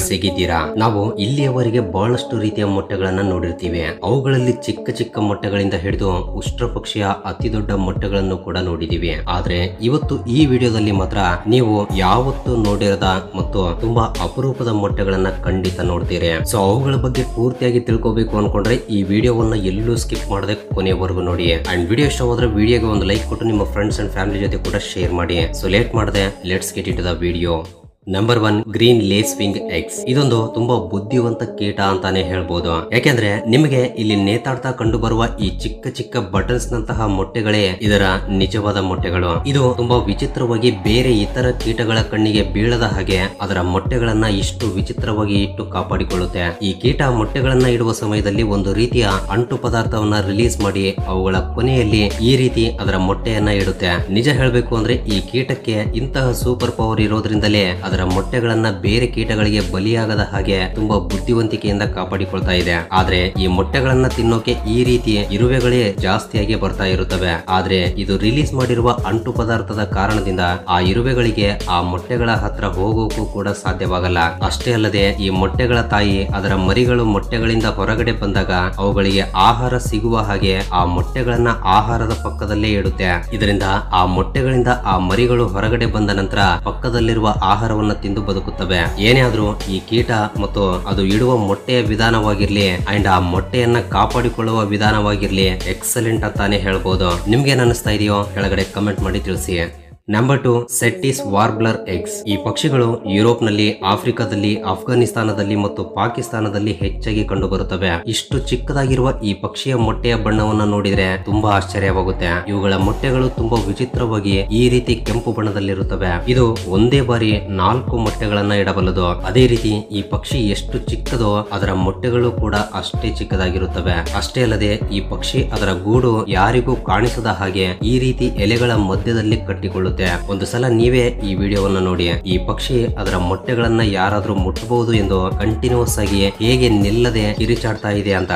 friends ಹೇಗಿದ್ದೀರಾ ನಾವು ಇಲ್ಲಿಯವರೆಗೆ ಬಹಳಷ್ಟು ರೀತಿಯ ಮೊಟ್ಟೆಗಳನ್ನ ನೋಡಿರ್ತೀವಿ ಅವುಗಳಲ್ಲಿ ಚಿಕ್ಕ ಚಿಕ್ಕ ಮೊಟ್ಟೆಗಳಿಂದ ಹಿಡಿದು ಉಷ್ಟ್ರ ಪಕ್ಷಿಯ ಅತಿ ದೊಡ್ಡ ಮೊಟ್ಟೆಗಳನ್ನು ಕೂಡ ನೋಡಿದೀವಿ ಆದ್ರೆ ಇವತ್ತು ಈ ವಿಡಿಯೋದಲ್ಲಿ ಮಾತ್ರ ನೀವು ಯಾವತ್ತೂ ನೋಡಿರದ ಮತ್ತು ತುಂಬಾ ಅಪರೂಪದ ಮೊಟ್ಟೆಗಳನ್ನ ಖಂಡಿತ ನೋಡ್ತೀರಿ ಸೊ ಅವುಗಳ ಬಗ್ಗೆ ಪೂರ್ತಿಯಾಗಿ ತಿಳ್ಕೊಬೇಕು ಅನ್ಕೊಂಡ್ರೆ ಈ ವಿಡಿಯೋವನ್ನ ಎಲ್ಲೂ ಸ್ಕಿಪ್ ಮಾಡದೆ ಕೊನೆಯವರೆಗೂ ನೋಡಿ ಅಂಡ್ ವಿಡಿಯೋ ಇಷ್ಟವಾದ್ರೆ ವಿಡಿಯೋಗೆ ಒಂದು ಲೈಕ್ ಕೊಟ್ಟು ನಿಮ್ಮ ಫ್ರೆಂಡ್ಸ್ ಅಂಡ್ ಫ್ಯಾಮಿಲಿ ಜೊತೆ ಕೂಡ ಶೇರ್ ಮಾಡಿ ಸೊ ಲೇಟ್ ಮಾಡದೆ let's get it the video number one green lacewing eggs ಇದೊಂದು ತುಂಬಾ ಬುದ್ಧಿವಂತ ಕೀಟ ಅಂತಾನೆ ಹೇಳ್ಬೋದು ಯಾಕೆಂದ್ರೆ ನಿಮಗೆ ಇಲ್ಲಿ ನೇತಾಡ್ತಾ ಕಂಡು ಬರುವ ಈ ಚಿಕ್ಕ ಚಿಕ್ಕ ಬಟನ್ಸ್ ನಂತಹ ಮೊಟ್ಟೆಗಳೇ ಇದರ ನಿಜವಾದ ಮೊಟ್ಟೆಗಳು ಇದು ತುಂಬಾ ವಿಚಿತ್ರವಾಗಿ ಬೇರೆ ಇತರ ಕೀಟಗಳ ಕಣ್ಣಿಗೆ ಬೀಳದ ಹಾಗೆ ಅದರ ಮೊಟ್ಟೆಗಳನ್ನ ಇಷ್ಟು ವಿಚಿತ್ರವಾಗಿ ಇಟ್ಟು ಕಾಪಾಡಿಕೊಳ್ಳುತ್ತೆ ಈ ಕೀಟ ಮೊಟ್ಟೆಗಳನ್ನ ಇಡುವ ಸಮಯದಲ್ಲಿ ಒಂದು ರೀತಿಯ ಅಂಟು ಪದಾರ್ಥವನ್ನ ರಿಲೀಸ್ ಮಾಡಿ ಅವುಗಳ ಕೊನೆಯಲ್ಲಿ ಈ ರೀತಿ ಅದರ ಮೊಟ್ಟೆಯನ್ನ ಇಡುತ್ತೆ ನಿಜ ಹೇಳಬೇಕು ಅಂದ್ರೆ ಈ ಕೀಟಕ್ಕೆ ಇಂತಹ ಸೂಪರ್ ಪವರ್ ಇರೋದ್ರಿಂದಲೇ ಅದರ ಮೊಟ್ಟೆಗಳನ್ನ ಬೇರೆ ಕೀಟಗಳಿಗೆ ಬಲಿಯಾಗದ ಹಾಗೆ ತುಂಬಾ ಬುದ್ಧಿವಂತಿಕೆಯಿಂದ ಕಾಪಾಡಿಕೊಳ್ತಾ ಇದೆ ಆದ್ರೆ ಈ ಮೊಟ್ಟೆಗಳನ್ನ ತಿನ್ನೋಕೆ ಈ ರೀತಿ ಇರುವೆಗಳೇ ಜಾಸ್ತಿಯಾಗಿ ಬರ್ತಾ ಇರುತ್ತವೆ ಆದ್ರೆ ಇದು ರಿಲೀಸ್ ಮಾಡಿರುವ ಅಂಟು ಪದಾರ್ಥದ ಕಾರಣದಿಂದ ಆ ಇರುವೆಗಳಿಗೆ ಆ ಮೊಟ್ಟೆಗಳ ಹತ್ರ ಹೋಗೋಕು ಕೂಡ ಸಾಧ್ಯವಾಗಲ್ಲ ಅಷ್ಟೇ ಅಲ್ಲದೆ ಈ ಮೊಟ್ಟೆಗಳ ತಾಯಿ ಅದರ ಮರಿಗಳು ಮೊಟ್ಟೆಗಳಿಂದ ಹೊರಗಡೆ ಬಂದಾಗ ಅವುಗಳಿಗೆ ಆಹಾರ ಸಿಗುವ ಹಾಗೆ ಆ ಮೊಟ್ಟೆಗಳನ್ನ ಆಹಾರದ ಪಕ್ಕದಲ್ಲೇ ಇಡುತ್ತೆ ಇದರಿಂದ ಆ ಮೊಟ್ಟೆಗಳಿಂದ ಆ ಮರಿಗಳು ಹೊರಗಡೆ ಬಂದ ನಂತರ ಪಕ್ಕದಲ್ಲಿರುವ ಆಹಾರವನ್ನ ತಿಂದು ಬದುಕುತ್ತವೆ ಏನೇ ಆದ್ರೂ ಈ ಕೀಟ ಮತ್ತು ಅದು ಇಡುವ ಮೊಟ್ಟೆಯ ವಿಧಾನವಾಗಿರ್ಲಿ ಅಂಡ್ ಆ ಮೊಟ್ಟೆಯನ್ನ ಕಾಪಾಡಿಕೊಳ್ಳುವ ವಿಧಾನವಾಗಿರ್ಲಿ ಎಕ್ಸಲೆಂಟ್ ಅಂತಾನೆ ಹೇಳ್ಬೋದು ನಿಮ್ಗೆ ಅನಿಸ್ತಾ ಇದೆಯೋ ಕೆಳಗಡೆ ಕಮೆಂಟ್ ಮಾಡಿ ತಿಳಿಸಿ number two Cetti's warbler eggs ಈ ಪಕ್ಷಿಗಳು ಯುರೋಪ್ನಲ್ಲಿ ಆಫ್ರಿಕಾದಲ್ಲಿ ಅಫ್ಘಾನಿಸ್ತಾನದಲ್ಲಿ ಮತ್ತು ಪಾಕಿಸ್ತಾನದಲ್ಲಿ ಹೆಚ್ಚಾಗಿ ಕಂಡು ಬರುತ್ತವೆ ಇಷ್ಟು ಚಿಕ್ಕದಾಗಿರುವ ಈ ಪಕ್ಷಿಯ ಮೊಟ್ಟೆಯ ಬಣ್ಣವನ್ನ ನೋಡಿದ್ರೆ ತುಂಬಾ ಆಶ್ಚರ್ಯವಾಗುತ್ತೆ ಇವುಗಳ ಮೊಟ್ಟೆಗಳು ತುಂಬಾ ವಿಚಿತ್ರವಾಗಿ ಈ ರೀತಿ ಕೆಂಪು ಬಣ್ಣದಲ್ಲಿರುತ್ತವೆ ಇದು ಒಂದೇ ಬಾರಿ ನಾಲ್ಕು ಮೊಟ್ಟೆಗಳನ್ನ ಇಡಬಲ್ಲದು ಅದೇ ರೀತಿ ಈ ಪಕ್ಷಿ ಎಷ್ಟು ಚಿಕ್ಕದೋ ಅದರ ಮೊಟ್ಟೆಗಳು ಕೂಡ ಅಷ್ಟೇ ಚಿಕ್ಕದಾಗಿರುತ್ತವೆ ಅಷ್ಟೇ ಅಲ್ಲದೆ ಈ ಪಕ್ಷಿ ಅದರ ಗೂಡು ಯಾರಿಗೂ ಕಾಣಿಸದ ಹಾಗೆ ಈ ರೀತಿ ಎಲೆಗಳ ಮಧ್ಯದಲ್ಲಿ ಕಟ್ಟಿಕೊಳ್ಳುತ್ತೆ ಒಂದು ಸಲ ನೀವೇ ಈ ವಿಡಿಯೋವನ್ನ ನೋಡಿ ಈ ಪಕ್ಷಿ ಅದರ ಮೊಟ್ಟೆಗಳನ್ನ ಯಾರಾದ್ರೂ ಮುಟ್ಟಬಹುದು ಎಂದು ಕಂಟಿನ್ಯೂಸ್ ಆಗಿ ಹೇಗೆ ನಿಲ್ಲದೆ ಕಿರಿಚಾಡ್ತಾ ಇದೆ ಅಂತ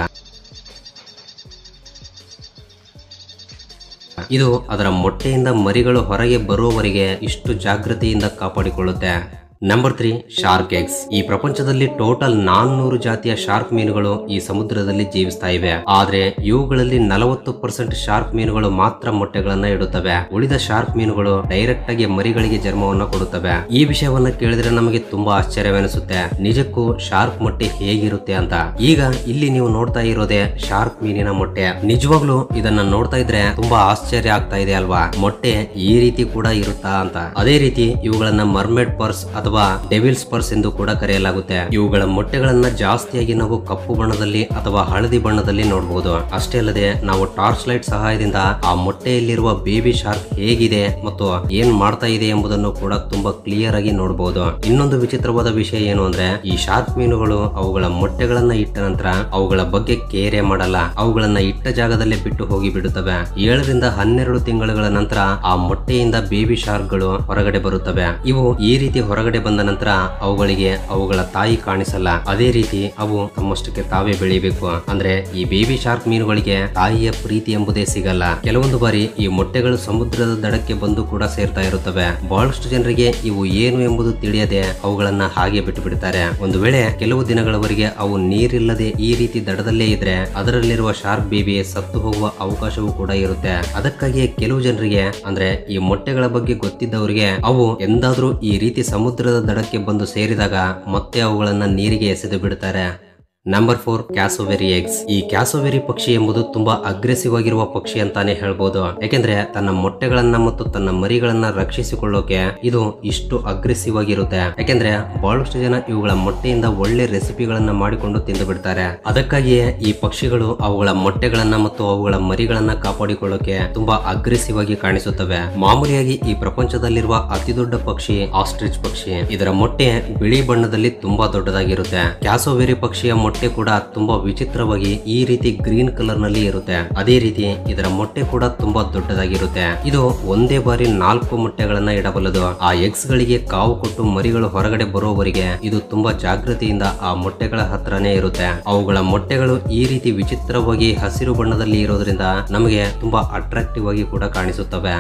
ಇದು ಅದರ ಮೊಟ್ಟೆಯಿಂದ ಮರಿಗಳು ಹೊರಗೆ ಬರುವವರೆಗೆ ಇಷ್ಟು ಜಾಗೃತಿಯಿಂದ ಕಾಪಾಡಿಕೊಳ್ಳುತ್ತೆ ನಂಬರ್ ತ್ರೀ ಶಾರ್ಕ್ ಎಗ್ಸ್ ಈ ಪ್ರಪಂಚದಲ್ಲಿ ಟೋಟಲ್ ನಾನ್ನೂರು ಜಾತಿಯ ಶಾರ್ಕ್ ಮೀನುಗಳು ಈ ಸಮುದ್ರದಲ್ಲಿ ಜೀವಿಸ್ತಾ ಇವೆ ಆದ್ರೆ ಇವುಗಳಲ್ಲಿ ನಲವತ್ತು ಪರ್ಸೆಂಟ್ ಶಾರ್ಕ್ ಮೀನುಗಳು ಮಾತ್ರ ಮೊಟ್ಟೆಗಳನ್ನ ಇಡುತ್ತವೆ ಉಳಿದ ಶಾರ್ಕ್ ಮೀನುಗಳು ಡೈರೆಕ್ಟ್ ಆಗಿ ಮರಿಗಳಿಗೆ ಜನ್ಮವನ್ನ ಕೊಡುತ್ತವೆ ಈ ವಿಷಯವನ್ನ ಕೇಳಿದ್ರೆ ನಮಗೆ ತುಂಬಾ ಆಶ್ಚರ್ಯವೆನಿಸುತ್ತೆ ನಿಜಕ್ಕೂ ಶಾರ್ಕ್ ಮೊಟ್ಟೆ ಹೇಗಿರುತ್ತೆ ಅಂತ ಈಗ ಇಲ್ಲಿ ನೀವು ನೋಡ್ತಾ ಇರೋದೇ ಶಾರ್ಕ್ ಮೀನಿನ ಮೊಟ್ಟೆ ನಿಜವಾಗ್ಲೂ ಇದನ್ನ ನೋಡ್ತಾ ಇದ್ರೆ ತುಂಬಾ ಆಶ್ಚರ್ಯ ಆಗ್ತಾ ಇದೆ ಅಲ್ವಾ ಮೊಟ್ಟೆ ಈ ರೀತಿ ಕೂಡ ಇರುತ್ತಾ ಅಂತ ಅದೇ ರೀತಿ ಇವುಗಳನ್ನ ಮರ್ಮೇಡ್ ಪರ್ಸ್ ಅಥವಾ ಡೆವಿಲ್ಸ್ ಪರ್ಸ್ ಎಂದು ಕೂಡ ಕರೆಯಲಾಗುತ್ತೆ ಇವುಗಳ ಮೊಟ್ಟೆಗಳನ್ನ ಜಾಸ್ತಿಯಾಗಿ ನಾವು ಕಪ್ಪು ಬಣ್ಣದಲ್ಲಿ ಅಥವಾ ಹಳದಿ ಬಣ್ಣದಲ್ಲಿ ನೋಡಬಹುದು ಅಷ್ಟೇ ಅಲ್ಲದೆ ನಾವು ಟಾರ್ಚ್ ಲೈಟ್ ಸಹಾಯದಿಂದ ಆ ಮೊಟ್ಟೆಯಲ್ಲಿರುವ ಬೇಬಿ ಶಾರ್ಕ್ ಹೇಗಿದೆ ಮತ್ತು ಏನ್ ಮಾಡ್ತಾ ಇದೆ ಎಂಬುದನ್ನು ಕೂಡ ತುಂಬಾ ಕ್ಲಿಯರ್ ಆಗಿ ನೋಡಬಹುದು ಇನ್ನೊಂದು ವಿಚಿತ್ರವಾದ ವಿಷಯ ಏನು ಅಂದ್ರೆ ಈ ಶಾರ್ಕ್ ಮೀನುಗಳು ಅವುಗಳ ಮೊಟ್ಟೆಗಳನ್ನ ಇಟ್ಟ ನಂತರ ಅವುಗಳ ಬಗ್ಗೆ ಕೇರೆ ಮಾಡಲ್ಲ ಅವುಗಳನ್ನ ಇಟ್ಟ ಜಾಗದಲ್ಲೇ ಬಿಟ್ಟು ಹೋಗಿ ಬಿಡುತ್ತವೆ ಏಳರಿಂದ ಹನ್ನೆರಡು ತಿಂಗಳುಗಳ ನಂತರ ಆ ಮೊಟ್ಟೆಯಿಂದ ಬೇಬಿ ಶಾರ್ಕ್ಗಳು ಹೊರಗಡೆ ಬರುತ್ತವೆ ಇವು ಈ ರೀತಿ ಹೊರಗಡೆ ಬಂದ ನಂತರ ಅವುಗಳಿಗೆ ಅವುಗಳ ತಾಯಿ ಕಾಣಿಸಲ್ಲ ಅದೇ ರೀತಿ ಅವು ತಮ್ಮಷ್ಟಕ್ಕೆ ತಾವೇ ಬೆಳಿಬೇಕು ಅಂದ್ರೆ ಈ ಬೇಬಿ ಶಾರ್ಕ್ ಮೀನುಗಳಿಗೆ ತಾಯಿಯ ಪ್ರೀತಿ ಎಂಬುದೇ ಸಿಗಲ್ಲ ಕೆಲವೊಂದು ಬಾರಿ ಈ ಮೊಟ್ಟೆಗಳು ಸಮುದ್ರದ ದಡಕ್ಕೆ ಬಂದು ಕೂಡ ಸೇರ್ತಾ ಇರುತ್ತವೆ ಬಹಳಷ್ಟು ಜನರಿಗೆ ಇವು ಏನು ಎಂಬುದು ತಿಳಿಯದೆ ಅವುಗಳನ್ನ ಹಾಗೆ ಬಿಟ್ಟು ಬಿಡ್ತಾರೆ ಒಂದು ವೇಳೆ ಕೆಲವು ದಿನಗಳವರೆಗೆ ಅವು ನೀರಿಲ್ಲದೆ ಈ ರೀತಿ ದಡದಲ್ಲೇ ಇದ್ರೆ ಅದರಲ್ಲಿರುವ ಶಾರ್ಕ್ ಬೇಬಿ ಸತ್ತು ಹೋಗುವ ಅವಕಾಶವೂ ಕೂಡ ಇರುತ್ತೆ ಅದಕ್ಕಾಗಿಯೇ ಕೆಲವು ಜನರಿಗೆ ಅಂದ್ರೆ ಈ ಮೊಟ್ಟೆಗಳ ಬಗ್ಗೆ ಗೊತ್ತಿದ್ದವರಿಗೆ ಅವು ಎಂದಾದ್ರೂ ಈ ರೀತಿ ಸಮುದ್ರದ ದಡಕ್ಕೆ ಬಂದು ಸೇರಿದಾಗ ಮತ್ತೆ ಅವುಗಳನ್ನ ನೀರಿಗೆ ಎಸೆದು ಬಿಡುತ್ತಾರೆ ನಂಬರ್ ಫೋರ್ ಕ್ಯಾಸೋವೆರಿ ಎಗ್ಸ್ ಈ ಕ್ಯಾಸೋವೆರಿ ಪಕ್ಷಿ ಎಂಬುದು ತುಂಬಾ ಅಗ್ರೆಸಿವ್ ಆಗಿರುವ ಪಕ್ಷಿ ಅಂತಾನೆ ಹೇಳ್ಬೋದು ಯಾಕೆಂದ್ರೆ ತನ್ನ ಮೊಟ್ಟೆಗಳನ್ನ ಮತ್ತು ತನ್ನ ಮರಿಗಳನ್ನ ರಕ್ಷಿಸಿಕೊಳ್ಳೋಕೆ ಇದು ಇಷ್ಟು ಅಗ್ರೆಸಿವ್ ಆಗಿರುತ್ತೆ ಯಾಕೆಂದ್ರೆ ಬಹಳಷ್ಟು ಜನ ಇವುಗಳ ಮೊಟ್ಟೆಯಿಂದ ಒಳ್ಳೆ ರೆಸಿಪಿಗಳನ್ನ ಮಾಡಿಕೊಂಡು ತಿಂದು ಬಿಡ್ತಾರೆ ಅದಕ್ಕಾಗಿಯೇ ಈ ಪಕ್ಷಿಗಳು ಅವುಗಳ ಮೊಟ್ಟೆಗಳನ್ನ ಮತ್ತು ಅವುಗಳ ಮರಿಗಳನ್ನ ಕಾಪಾಡಿಕೊಳ್ಳೋಕೆ ತುಂಬಾ ಅಗ್ರೆಸಿವ್ ಆಗಿ ಕಾಣಿಸುತ್ತವೆ ಮಾಮೂಲಿಯಾಗಿ ಈ ಪ್ರಪಂಚದಲ್ಲಿರುವ ಅತಿ ದೊಡ್ಡ ಪಕ್ಷಿ ಆಸ್ಟ್ರಿಚ್ ಪಕ್ಷಿ ಇದರ ಮೊಟ್ಟೆ ಬಿಳಿ ಬಣ್ಣದಲ್ಲಿ ತುಂಬಾ ದೊಡ್ಡದಾಗಿರುತ್ತೆ ಕ್ಯಾಸೋವೆರಿ ಪಕ್ಷಿಯ ಮೊಟ್ಟೆ ಕೂಡ ತುಂಬಾ ವಿಚಿತ್ರವಾಗಿ ಈ ರೀತಿ ಗ್ರೀನ್ ಕಲರ್ ನಲ್ಲಿ ಇರುತ್ತೆ ಅದೇ ರೀತಿ ಇದರ ಮೊಟ್ಟೆ ಕೂಡ ತುಂಬಾ ದೊಡ್ಡದಾಗಿರುತ್ತೆ ಇದು ಒಂದೇ ಬಾರಿ ನಾಲ್ಕು ಮೊಟ್ಟೆಗಳನ್ನ ಇಡಬಲ್ಲದು ಆ ಎಗ್ಸ್ ಗಳಿಗೆ ಕಾವು ಕೊಟ್ಟು ಮರಿಗಳು ಹೊರಗಡೆ ಬರೋವರೆಗೆ ಇದು ತುಂಬಾ ಜಾಗೃತಿಯಿಂದ ಆ ಮೊಟ್ಟೆಗಳ ಹತ್ರನೇ ಇರುತ್ತೆ ಅವುಗಳ ಮೊಟ್ಟೆಗಳು ಈ ರೀತಿ ವಿಚಿತ್ರವಾಗಿ ಹಸಿರು ಬಣ್ಣದಲ್ಲಿ ಇರೋದ್ರಿಂದ ನಮಗೆ ತುಂಬಾ ಅಟ್ರಾಕ್ಟಿವ್ ಆಗಿ ಕೂಡ ಕಾಣಿಸುತ್ತವೆ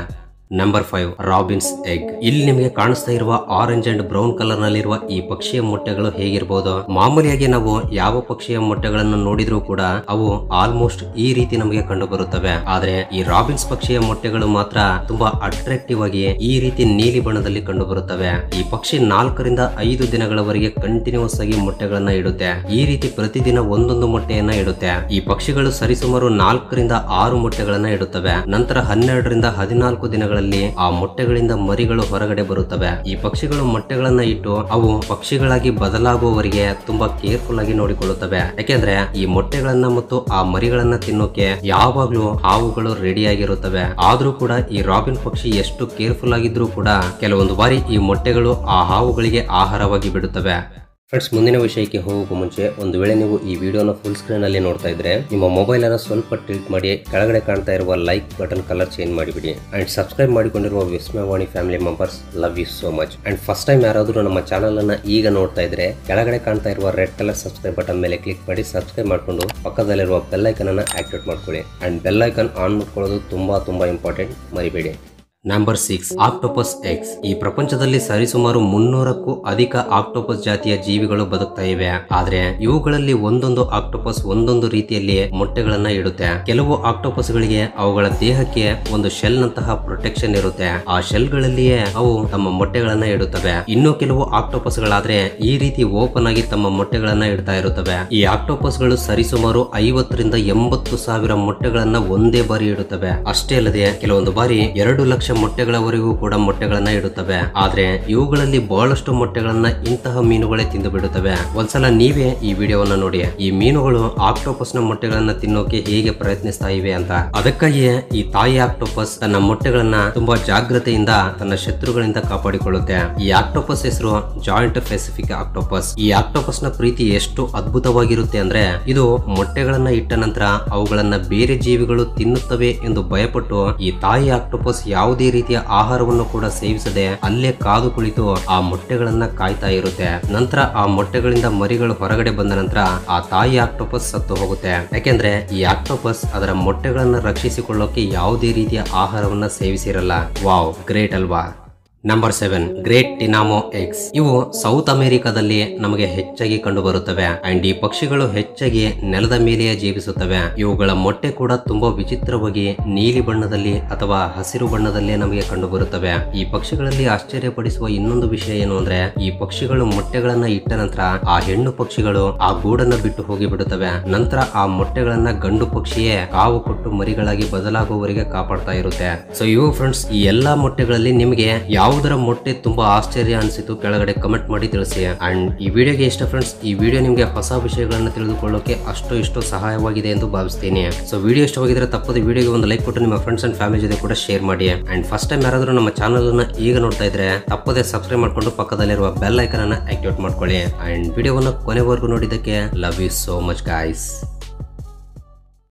ನಂಬರ್ ಫೈವ್ ರಾಬಿನ್ಸ್ ಎಗ್ ಇಲ್ಲಿ ನಿಮಗೆ ಕಾಣಿಸ್ತಾ ಇರುವ ಆರೆಂಜ್ ಅಂಡ್ ಬ್ರೌನ್ ಕಲರ್ ನಲ್ಲಿರುವ ಈ ಪಕ್ಷಿಯ ಮೊಟ್ಟೆಗಳು ಹೇಗಿರಬಹುದು ಮಾಮೂಲಿಯಾಗಿ ನಾವು ಯಾವ ಪಕ್ಷಿಯ ಮೊಟ್ಟೆಗಳನ್ನು ನೋಡಿದ್ರೂ ಕೂಡ ಅವು ಆಲ್ಮೋಸ್ಟ್ ಈ ರೀತಿ ನಮಗೆ ಕಂಡು ಬರುತ್ತವೆ ಆದ್ರೆ ಈ ರಾಬಿನ್ಸ್ ಪಕ್ಷಿಯ ಮೊಟ್ಟೆಗಳು ಮಾತ್ರ ತುಂಬಾ ಅಟ್ರಾಕ್ಟಿವ್ ಆಗಿ ಈ ರೀತಿ ನೀಲಿ ಬಣ್ಣದಲ್ಲಿ ಕಂಡು ಬರುತ್ತವೆ ಈ ಪಕ್ಷಿ ನಾಲ್ಕರಿಂದ ಐದು ದಿನಗಳವರೆಗೆ ಕಂಟಿನ್ಯೂಸ್ ಆಗಿ ಮೊಟ್ಟೆಗಳನ್ನ ಇಡುತ್ತೆ ಈ ರೀತಿ ಪ್ರತಿದಿನ ಒಂದೊಂದು ಮೊಟ್ಟೆಯನ್ನ ಇಡುತ್ತೆ ಈ ಪಕ್ಷಿಗಳು ಸರಿಸುಮಾರು ನಾಲ್ಕರಿಂದ ಆರು ಮೊಟ್ಟೆಗಳನ್ನ ಇಡುತ್ತವೆ ನಂತರ ಹನ್ನೆರಡರಿಂದ ಹದಿನಾಲ್ಕು ದಿನಗಳಲ್ಲಿ ಆ ಮೊಟ್ಟೆಗಳಿಂದ ಮರಿಗಳು ಹೊರಗಡೆ ಬರುತ್ತವೆ ಈ ಪಕ್ಷಿಗಳು ಮೊಟ್ಟೆಗಳನ್ನ ಇಟ್ಟು ಅವು ಪಕ್ಷಿಗಳಾಗಿ ಬದಲಾಗುವವರೆಗೆ ತುಂಬಾ ಕೇರ್ಫುಲ್ ಆಗಿ ನೋಡಿಕೊಳ್ಳುತ್ತವೆ ಯಾಕೆಂದ್ರೆ ಈ ಮೊಟ್ಟೆಗಳನ್ನ ಮತ್ತು ಆ ಮರಿಗಳನ್ನ ತಿನ್ನೋಕೆ ಯಾವಾಗ್ಲೂ ಹಾವುಗಳು ರೆಡಿ ಆಗಿರುತ್ತವೆ ಆದ್ರೂ ಕೂಡ ಈ ರಾಬಿನ್ ಪಕ್ಷಿ ಎಷ್ಟು ಕೇರ್ಫುಲ್ ಆಗಿದ್ರೂ ಕೂಡ ಕೆಲವೊಂದು ಬಾರಿ ಈ ಮೊಟ್ಟೆಗಳು ಆ ಹಾವುಗಳಿಗೆ ಆಹಾರವಾಗಿ ಬಿಡುತ್ತವೆ ಫ್ರೆಂಡ್ಸ್ ಮುಂದಿನ ವಿಷಯಕ್ಕೆ ಹೋಗೋಕ್ಕೂ ಮುಂಚೆ ಒಂದು ವೇಳೆ ನೀವು ಈ ವಿಡಿಯೋನ ಫುಲ್ ಸ್ಕ್ರೀನ್ ಅಲ್ಲಿ ನೋಡ್ತಾ ಇದ್ರೆ ನಿಮ್ಮ ಮೊಬೈಲ್ ಅನ್ನ ಸ್ವಲ್ಪ ಟಿಲ್ಟ್ ಮಾಡಿ ಕೆಳಗಡೆ ಕಾಣ್ತಾ ಇರುವ ಲೈಕ್ ಬಟನ್ ಕಲರ್ ಚೇಂಜ್ ಮಾಡಿಬಿಡಿ ಅಂಡ್ ಸಬ್ಸ್ಕ್ರೈಬ್ ಮಾಡಿಕೊಂಡಿರುವ Vismayavani family members love you so much and first time ಯಾರಾದರೂ ನಮ್ಮ ಚಾನಲ್ ಅನ್ನ ಈಗ ನೋಡ್ತಾ ಇದ್ರೆ ಕೆಳಗಡೆ ಕಾಣ್ತಾ ಇರುವ ರೆಡ್ ಕಲರ್ ಸಬ್ಸ್ಕ್ರೈಬ್ ಬಟನ್ ಮೇಲೆ ಕ್ಲಿಕ್ ಮಾಡಿ ಸಬ್ಸ್ಕ್ರೈಬ್ ಮಾಡ್ಕೊಂಡು ಪಕ್ಕದಲ್ಲಿರುವ ಬೆಲ್ ಐಕನ್ ಅನ್ನ ಆಕ್ಟಿವೇಟ್ ಮಾಡ್ಕೊಳ್ಳಿ ಅಂಡ್ ಬೆಲ್ ಐಕನ್ ಆನ್ ಮಾಡ್ಕೊಳ್ಳೋದು ತುಂಬಾ ತುಂಬಾ ಇಂಪಾರ್ಟೆಂಟ್ ಮರಿಬೇಡಿ ನಂಬರ್ ಸಿಕ್ಸ್ ಆಕ್ಟೋಪಸ್ ಎಕ್ಸ್ ಈ ಪ್ರಪಂಚದಲ್ಲಿ ಸರಿಸುಮಾರು ಮುನ್ನೂರಕ್ಕೂ ಅಧಿಕ ಆಕ್ಟೋಪಸ್ ಜಾತಿಯ ಜೀವಿಗಳು ಬದುಕ್ತಾ ಇವೆ ಆದ್ರೆ ಇವುಗಳಲ್ಲಿ ಒಂದೊಂದು ಆಕ್ಟೋಪಸ್ ಒಂದೊಂದು ರೀತಿಯಲ್ಲಿ ಮೊಟ್ಟೆಗಳನ್ನ ಇಡುತ್ತೆ ಕೆಲವು ಆಕ್ಟೋಪಸ್ ಗಳಿಗೆ ಅವುಗಳ ದೇಹಕ್ಕೆ ಒಂದು ಶೆಲ್ ನಂತಹ ಪ್ರೊಟೆಕ್ಷನ್ ಇರುತ್ತೆ ಆ ಶೆಲ್ ಗಳಲ್ಲಿಯೇ ಅವು ತಮ್ಮ ಮೊಟ್ಟೆಗಳನ್ನ ಇಡುತ್ತವೆ ಇನ್ನು ಕೆಲವು ಆಕ್ಟೋಪಸ್ ಗಳಾದ್ರೆ ಈ ರೀತಿ ಓಪನ್ ಆಗಿ ತಮ್ಮ ಮೊಟ್ಟೆಗಳನ್ನ ಇಡ್ತಾ ಇರುತ್ತವೆ ಈ ಆಕ್ಟೋಪಸ್ ಗಳು ಸರಿಸುಮಾರು ಐವತ್ತರಿಂದ ಎಂಬತ್ತು ಸಾವಿರ ಮೊಟ್ಟೆಗಳನ್ನ ಒಂದೇ ಬಾರಿ ಇಡುತ್ತವೆ ಅಷ್ಟೇ ಅಲ್ಲದೆ ಕೆಲವೊಂದು ಬಾರಿ ಎರಡು ಲಕ್ಷ ಮೊಟ್ಟೆಗಳವರೆಗೂ ಕೂಡ ಮೊಟ್ಟೆಗಳನ್ನ ಇಡುತ್ತವೆ ಆದ್ರೆ ಇವುಗಳಲ್ಲಿ ಬಹಳಷ್ಟು ಮೊಟ್ಟೆಗಳನ್ನ ಇಂತಹ ಮೀನುಗಳೇ ತಿಂದು ಬಿಡುತ್ತವೆ ಒಂದ್ಸಲ ನೀವೇ ಈ ವಿಡಿಯೋವನ್ನ ನೋಡಿ ಈ ಮೀನುಗಳು ಆಕ್ಟೋಪಸ್ ನ ಮೊಟ್ಟೆಗಳನ್ನ ತಿನ್ನೋಕೆ ಹೇಗೆ ಪ್ರಯತ್ನಿಸ್ತಾ ಇವೆ ಅಂತ ಅದಕ್ಕಾಗಿಯೇ ಈ ತಾಯಿ ಆಕ್ಟೋಪಸ್ ತನ್ನ ಮೊಟ್ಟೆಗಳನ್ನ ತುಂಬಾ ಜಾಗ್ರತೆಯಿಂದ ತನ್ನ ಶತ್ರುಗಳಿಂದ ಕಾಪಾಡಿಕೊಳ್ಳುತ್ತೆ ಈ ಆಕ್ಟೋಪಸ್ ಹೆಸರು ಜಾಯಿಂಟ್ ಪೆಸಿಫಿಕ್ ಆಕ್ಟೋಪಸ್ ಈ ಆಕ್ಟೋಪಸ್ ನ ಪ್ರೀತಿ ಎಷ್ಟು ಅದ್ಭುತವಾಗಿರುತ್ತೆ ಅಂದ್ರೆ ಇದು ಮೊಟ್ಟೆಗಳನ್ನ ಇಟ್ಟ ನಂತರ ಅವುಗಳನ್ನ ಬೇರೆ ಜೀವಿಗಳು ತಿನ್ನುತ್ತವೆ ಎಂದು ಭಯಪಟ್ಟು ಈ ತಾಯಿ ಆಕ್ಟೋಪಸ್ ಯಾವುದೇ ರೀತಿಯ ಆಹಾರವನ್ನು ಕೂಡ ಸೇವಿಸದೆ ಅಲ್ಲೇ ಕಾದು ಕುಳಿತು ಆ ಮೊಟ್ಟೆಗಳನ್ನ ಕಾಯ್ತಾ ಇರುತ್ತೆ ನಂತರ ಆ ಮೊಟ್ಟೆಗಳಿಂದ ಮರಿಗಳು ಹೊರಗಡೆ ಬಂದ ನಂತರ ಆ ತಾಯಿ ಆಕ್ಟೋಪಸ್ ಸತ್ತು ಹೋಗುತ್ತೆ ಯಾಕೆಂದ್ರೆ ಈ ಆಕ್ಟೋಪಸ್ ಅದರ ಮೊಟ್ಟೆಗಳನ್ನ ರಕ್ಷಿಸಿಕೊಳ್ಳೋಕೆ ಯಾವುದೇ ರೀತಿಯ ಆಹಾರವನ್ನ ಸೇವಿಸಿರಲ್ಲ ವಾವ್ ಗ್ರೇಟ್ ಅಲ್ವಾ number seven great tinamou eggs ಇವು ಸೌತ್ ಅಮೆರಿಕಾದಲ್ಲಿ ನಮಗೆ ಹೆಚ್ಚಾಗಿ ಕಂಡು ಬರುತ್ತವೆ ಅಂಡ್ ಈ ಪಕ್ಷಿಗಳು ಹೆಚ್ಚಾಗಿ ನೆಲದ ಮೇಲೆಯೇ ಜೀವಿಸುತ್ತವೆ ಇವುಗಳ ಮೊಟ್ಟೆ ಕೂಡ ತುಂಬಾ ವಿಚಿತ್ರವಾಗಿ ನೀಲಿ ಬಣ್ಣದಲ್ಲಿ ಅಥವಾ ಹಸಿರು ಬಣ್ಣದಲ್ಲೇ ನಮಗೆ ಕಂಡು ಬರುತ್ತವೆ ಈ ಪಕ್ಷಿಗಳಲ್ಲಿ ಆಶ್ಚರ್ಯಪಡಿಸುವ ಇನ್ನೊಂದು ವಿಷಯ ಏನು ಅಂದ್ರೆ ಈ ಪಕ್ಷಿಗಳು ಮೊಟ್ಟೆಗಳನ್ನ ಇಟ್ಟ ನಂತರ ಆ ಹೆಣ್ಣು ಪಕ್ಷಿಗಳು ಆ ಗೂಡನ್ನ ಬಿಟ್ಟು ಹೋಗಿ ಬಿಡುತ್ತವೆ ನಂತರ ಆ ಮೊಟ್ಟೆಗಳನ್ನ ಗಂಡು ಪಕ್ಷಿಯೇ ಕಾವು ಕೊಟ್ಟು ಮರಿಗಳಾಗಿ ಬದಲಾಗುವವರೆಗೆ ಕಾಪಾಡ್ತಾ ಇರುತ್ತೆ ಸೊ ಇವು ಫ್ರೆಂಡ್ಸ್ ಈ ಎಲ್ಲಾ ಮೊಟ್ಟೆಗಳಲ್ಲಿ ನಿಮಗೆ ಯಾವುದರ ಮೊಟ್ಟೆ ತುಂಬಾ ಆಶ್ಚರ್ಯ ಅನಿಸಿತು ಕೆಳಗಡೆ ಕಮೆಂಟ್ ಮಾಡಿ ತಿಳಿಸಿ ಅಂಡ್ ಈ ವಿಡಿಯೋಗೆ ಇಷ್ಟ ಫ್ರೆಂಡ್ಸ್ ಈ ವಿಡಿಯೋ ನಿಮಗೆ ಹೊಸ ವಿಷಯಗಳನ್ನು ತಿಳಿದುಕೊಳ್ಳೋಕೆ ಅಷ್ಟು ಇಷ್ಟು ಸಹಾಯವಾಗಿದೆ ಎಂದು ಭಾವಿಸ್ತೀನಿ ಸೊ ವಿಡಿಯೋ ಇಷ್ಟವಾಗಿದ್ರೆ ತಪ್ಪದೆ ವಿಡಿಯೋಗೆ ಒಂದು ಲೈಕ್ ಕೊಟ್ಟು ನಿಮ್ಮ ಫ್ರೆಂಡ್ಸ್ ಅಂಡ್ ಫ್ಯಾಮಿಲಿ ಜೊತೆ ಕೂಡ ಶೇರ್ ಮಾಡಿ ಅಂಡ್ ಫಸ್ಟ್ ಟೈಮ್ ಯಾರಾದರೂ ನಮ್ಮ ಚಾನಲ್ ಅನ್ನ ಈಗ ನೋಡ್ತಾ ಇದ್ರೆ ತಪ್ಪದೆ ಸಬ್ಸ್ಕ್ರೈಬ್ ಮಾಡ್ಕೊಂಡು ಪಕ್ಕದಲ್ಲಿರುವ ಬೆಲ್ ಐಕನ್ ಅನ್ನ ಆಕ್ಟಿವೇಟ್ ಮಾಡ್ಕೊಳ್ಳಿ ಅಂಡ್ ವಿಡಿಯೋವನ್ನು ಕೊನೆವರೆಗೂ ನೋಡಿದ್ದಕ್ಕೆ love you so much guys